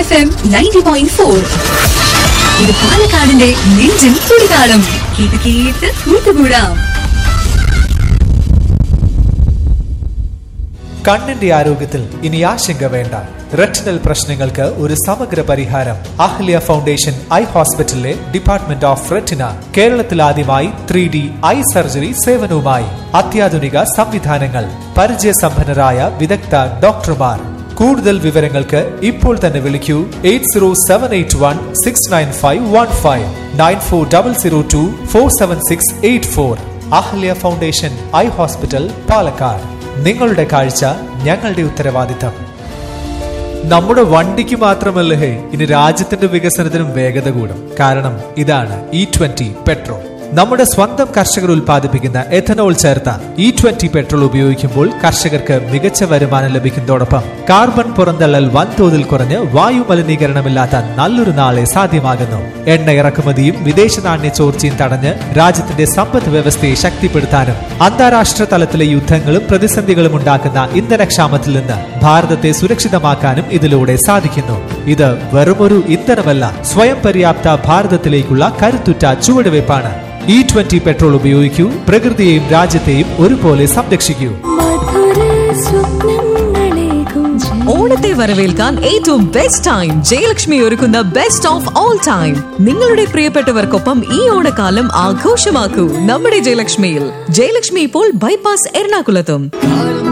F M ninety point four ഇത് പാലക്കാടിന്റെ നെഞ്ചിൻ തുടിതാളം കേട്ട് കേട്ട് കൂട്ടുകൂടാം കണ്ണിന്റെ ആരോഗ്യത്തിൽ ഇനി ആശങ്ക വേണ്ട റെറ്റിനൽ പ്രശ്നങ്ങൾക്ക് ഒരു സമഗ്ര പരിഹാരം അഹ്ലിയ ഫൗണ്ടേഷൻ ഐ ഹോസ്പിറ്റലിലെ ഡിപ്പാർട്ട്മെന്റ് ഓഫ് റെറ്റിന കേരളത്തിൽ ആദ്യമായി ത്രീ ഡി ഐ സർജറി സേവനവുമായി അത്യാധുനിക സംവിധാനങ്ങൾ പരിചയസമ്പന്നരായ വിദഗ്ധ ഡോക്ടർമാർ കൂടുതൽ വിവരങ്ങൾക്ക് ഇപ്പോൾ തന്നെ വിളിക്കൂ eight zero seven eight one six nine five one five nine four double zero two four seven six eight four Ahalia foundation eye hospital Palakkad നിങ്ങളുടെ കാഴ്ച ഞങ്ങളുടെ ഉത്തരവാദിത്തം നമ്മുടെ വണ്ടിക്ക് മാത്രമല്ല ഹേ ഇനി രാജ്യത്തിന്റെ വികസനത്തിനും വേഗത കൂടും കാരണം ഇതാണ് ഇ ട്വന്റി പെട്രോൾ നമ്മുടെ സ്വന്തം കർഷകർ ഉൽപ്പാദിപ്പിക്കുന്ന എഥനോൾ ചേർത്ത ഇ ട്വന്റി പെട്രോൾ ഉപയോഗിക്കുമ്പോൾ കർഷകർക്ക് മികച്ച വരുമാനം ലഭിക്കുന്നതോടൊപ്പം കാർബൺ പുറന്തള്ളൽ വൻതോതിൽ കുറഞ്ഞ് വായു മലിനീകരണമില്ലാത്ത നല്ലൊരു നാളെ സാധ്യമാകുന്നു എണ്ണ ഇറക്കുമതിയും വിദേശ നാണ്യ ചോർച്ചയും തടഞ്ഞ് രാജ്യത്തിന്റെ സമ്പദ് വ്യവസ്ഥയെ ശക്തിപ്പെടുത്താനും അന്താരാഷ്ട്ര തലത്തിലെ യുദ്ധങ്ങളും പ്രതിസന്ധികളും ഉണ്ടാക്കുന്ന ഇന്ധനക്ഷാമത്തിൽ നിന്ന് ഭാരതത്തെ സുരക്ഷിതമാക്കാനും ഇതിലൂടെ സാധിക്കുന്നു ഇത് വെറുമൊരു ഇന്ധനമല്ല സ്വയം പര്യാപ്ത ഭാരതത്തിലേക്കുള്ള കരുത്തുറ്റ ചുവടുവയ്പ്പാണ് ഇ ട്വന്റി പെട്രോൾ ഉപയോഗിക്കൂ പ്രകൃതിയെയും രാജ്യത്തെയും ഒരുപോലെ സംരക്ഷിക്കൂ ഓണത്തെ വരവേൽക്കാൻ ഏറ്റവും ബെസ്റ്റ് ടൈം ജയലക്ഷ്മി ഒരുക്കുന്ന ബെസ്റ്റ് ഓഫ് ഓൾ ടൈം നിങ്ങളുടെ പ്രിയപ്പെട്ടവർക്കൊപ്പം ഈ ഓണക്കാലം ആഘോഷമാക്കൂ നമ്മുടെ ജയലക്ഷ്മിയിൽ ജയലക്ഷ്മി ഇപ്പോൾ ബൈപ്പാസ് എറണാകുളത്തും